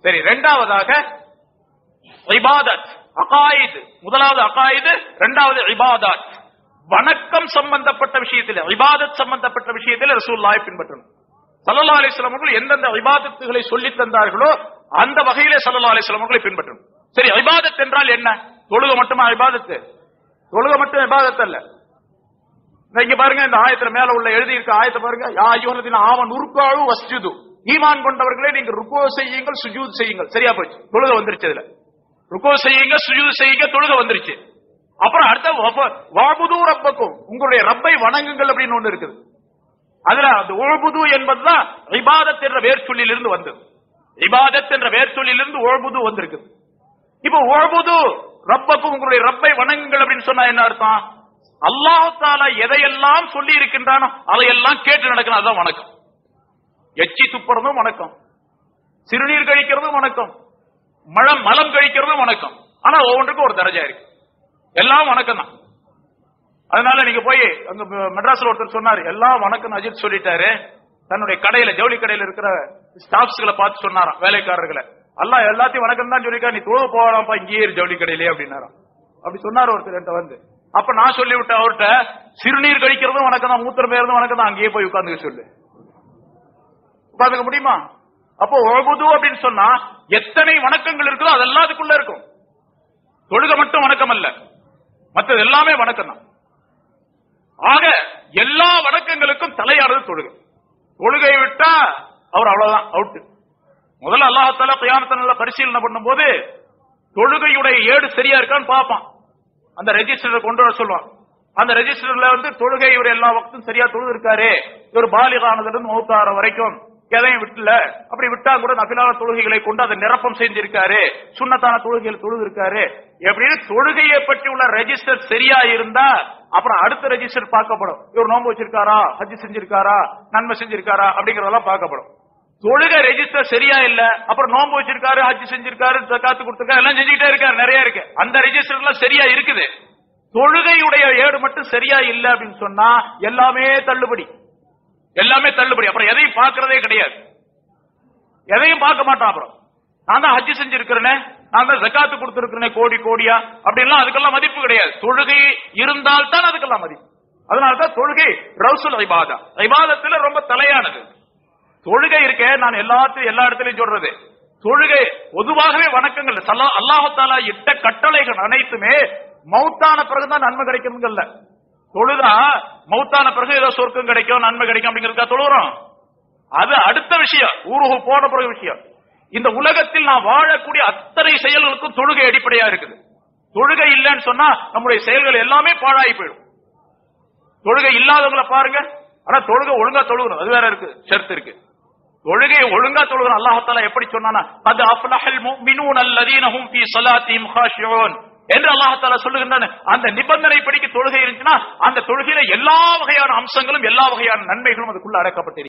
சரி இரண்டாவதாக இபாதத் அகாயித் முதலாவது அகாயிது இரண்டாவது இபாதத் வணக்கம் சம்பந்தப்பட்ட விஷயத்தில் இபாதத் சம்பந்தப்பட்ட விஷயத்தில் ரசூலுல்லாஹை பின்பற்றணும் சல்லல்லாஹு அலைஹி வஸல்லம் அவர்கள் எந்தெந்த இபாதத்துகளை சொல்லி தந்தார்களோ அந்த வகையிலே சல்லல்லாஹு அலைஹி வஸல்லம் அவர்களை பின்பற்றணும் சரி இபாதத் என்றால் என்ன தொழுக மட்டுமா இபாதத்து தொழுக மட்டும் இபாதத் அல்ல இங்க பாருங்க இந்த ஆயத்துல மேல உள்ள எழுதி இருக்க ஆயத்தை பாருங்க யா ஐயோனதின் ஆவன் உருக்காழு வஸ்ஜுது ஈமான் கொண்டவர்களே நீங்க ருக்கோ செய்யுங்கள் சுஜூத் செய்யுங்கள் சரியா போச்சு தொழுக வந்துருச்சு அதுல ருக்கோ செய்யுங்க சுஜூத் செய்யுங்க தொழுக வந்துருச்சு அப்புறம் அடுத்த வஃப- வாபுது ரப்பக்கும் உங்களுடைய ரப்பை வணங்குங்கள் அப்படின்னு ஒண்ணு இருக்குது அதுல அந்த ஒழுபுது என்பதுதான் இபாதத் என்ற வேர் சொல்லிலிருந்து வந்தது இபாதத் என்ற வேர் சொல்லிலிருந்து ஒழுபுது வந்திருக்குது இப்ப ஒழுபுது ரப்பக்கும் உங்களுடைய ரப்பை வணங்குங்கள் அப்படின்னு சொன்னா என்ன அர்த்தம் அல்லாஹ் தாலா எதையெல்லாம் சொல்லி இருக்கின்றானோ அதையெல்லாம் கேட்டு நடக்கணும் அதுதான் வணக்கம் எச்சி துப்புறதும் வணக்கம் சிறுநீர் கழிக்கிறதும் வணக்கம் மலம் மலம் கழிக்கிறதும் வணக்கம் ஆனா ஒவ்வொன்றுக்கும் ஒரு தரஜா இருக்கு எல்லாம் வணக்கம் தான் அதனால நீங்க போய் அங்க ம- மெட்ராஸ்ல ஒருத்தர் சொன்னாரு எல்லாம் வணக்கம் அஜித் சொல்லிட்டாரு தன்னுடைய கடையில ஜவுளி கடையில இருக்கிற ஸ்டாஃப்ஸ்களை பார்த்து சொன்னாராம் வேலைக்காரர்களை அல்லாஹ் எல்லாத்தையும் வணக்கம் தான் சொல்லிக்கா நீ தொழுவ போகலாம்ப்பா இங்கேயே இரு ஜவுளி கடையிலே அப்படின்னாராம் அப்படி சொன்னாரு ஒருத்தர் என்கிட்ட வந்து அப்ப நான் சொல்லி விட்டேன் அவர்கிட்ட சிறுநீர் கழிக்கிறதும் வணக்கம் தான் மூத்திரம் பேருந்தும் வணக்கம் தான் அங்கேயே போய் உட்கார்ந்துக்க சொல்லு உட்கார்ந்துக்க முடியுமா அப்போ ஒழுகுது அப்படின்னு சொன்னா எத்தனை வணக்கங்கள் இருக்குதோ அதெல்லாம் அதுக்குள்ள இருக்கும் தொழுக மட்டும் வணக்கம் அல்ல மற்றது எல்லாமே வணக்கம் தான் ஆக எல்லா வணக்கங்களுக்கும் தலையானது தொழுகை தொழுகையை விட்டா அவர் அவ்வளவுதான் அவுட் முதல்ல அல்லாஹால கியாமத்தை நல்லா பரிசீலனை பண்ணும்போது தொழுகையுடைய ஏடு சரியா இருக்கான்னு பார்ப்பான் அந்த ரெஜிஸ்டர் கொண்டு வர சொல்லுவான் அந்த ரெஜிஸ்டர்ல வந்து தொழுகை இவர் எல்லா வக்தும் சரியா தொழுது இருக்காரு இவர் பாலிகானதுல இருந்து மௌத்தார வரைக்கும் எதையும் விட்டுல அப்படி விட்டா கூட நபிலான தொழுகைகளை கொண்டு அதை நிரப்பம் செஞ்சிருக்காரு சுண்ணத்தான தொழுகைகள் தொழுது இருக்காரு எப்படின்னு தொழுகையை பற்றி உள்ள ரெஜிஸ்டர் சரியா இருந்தா அப்புறம் அடுத்த ரெஜிஸ்டர் பார்க்கப்படும் இவர் நோன்பு வச்சிருக்காரா ஹஜ் செஞ்சிருக்காரா நன்மை செஞ்சிருக்காரா அப்படிங்கறதெல்லாம் பார்க்கப்படும் தொழுகை ரெஜிஸ்டர் சரியா இல்ல அப்புறம் நோன்பு வச்சிருக்காரு ஹஜ் செஞ்சிருக்காரு காத்து கொடுத்திருக்காரு எல்லாம் செஞ்சுக்கிட்டே இருக்காரு நிறைய இருக்கு அந்த ரெஜிஸ்டர் எல்லாம் சரியா இருக்குது தொழுகையுடைய ஏடு மட்டும் சரியா இல்ல அப்படின்னு சொன்னா எல்லாமே தள்ளுபடி எல்லாமே தள்ளுபடி அப்புறம் எதையும் பார்க்கறதே கிடையாது எதையும் பார்க்க மாட்டான் அப்புறம் நான் தான் ஹஜ் செஞ்சிருக்கிறேனே நான் தான் ஜக்காத்து கொடுத்திருக்கிறேனே கோடி கோடியா அப்படின்லாம் அதுக்கெல்லாம் மதிப்பு கிடையாது தொழுகை இருந்தால் தான் அதுக்கெல்லாம் மதிப்பு அதனாலதான் தொழுகை ரவுசுல் ஐபாதா ஐபாதத்துல ரொம்ப தலையானது தொழுகை இருக்கே நான் எல்லாத்தையும் எல்லா இடத்துலயும் சொல்றது தொழுகை பொதுவாகவே வணக்கங்கள் அல்லாஹாலா இட்ட கட்டளைகள் அனைத்துமே மௌத்தான பிறகுதான் நன்மை கிடைக்கணுங்கல்ல தொழுதா மௌத்தான பிறகு ஏதோ சொர்க்கம் கிடைக்கும் நன்மை கிடைக்கும் அப்படிங்கிறதுக்கா தொழுகிறோம் அது அடுத்த விஷயம் ஊருக்கு போன பிறகு விஷயம் இந்த உலகத்தில் நான் வாழக்கூடிய அத்தனை செயல்களுக்கும் தொழுகை அடிப்படையா இருக்குது தொழுகை இல்லைன்னு சொன்னா நம்முடைய செயல்கள் எல்லாமே பாழாகி போயிடும் தொழுகை இல்லாதவங்களை பாருங்க ஆனா தொழுகை ஒழுங்கா தொழுகணும் அது வேற இருக்கு ஷர்த் இருக்கு தொழுகையை ஒழுங்கா தொழுகணும் அல்லாஹால எப்படி சொன்னானா அது அஃப்லஹல் முஃமினூன் அல்லதீன ஹும் ஃபீ ஸலாத்திஹிம் காஷியூன் என்று அல்லாஹால சொல்லுகின்றான் அந்த நிபந்தனை படிக்க தொழுகை இருந்துச்சுன்னா அந்த தொழுகையில எல்லா வகையான அம்சங்களும் எல்லா வகையான நன்மைகளும் அதுக்குள்ள அடக்கப்பட்டிருக்கு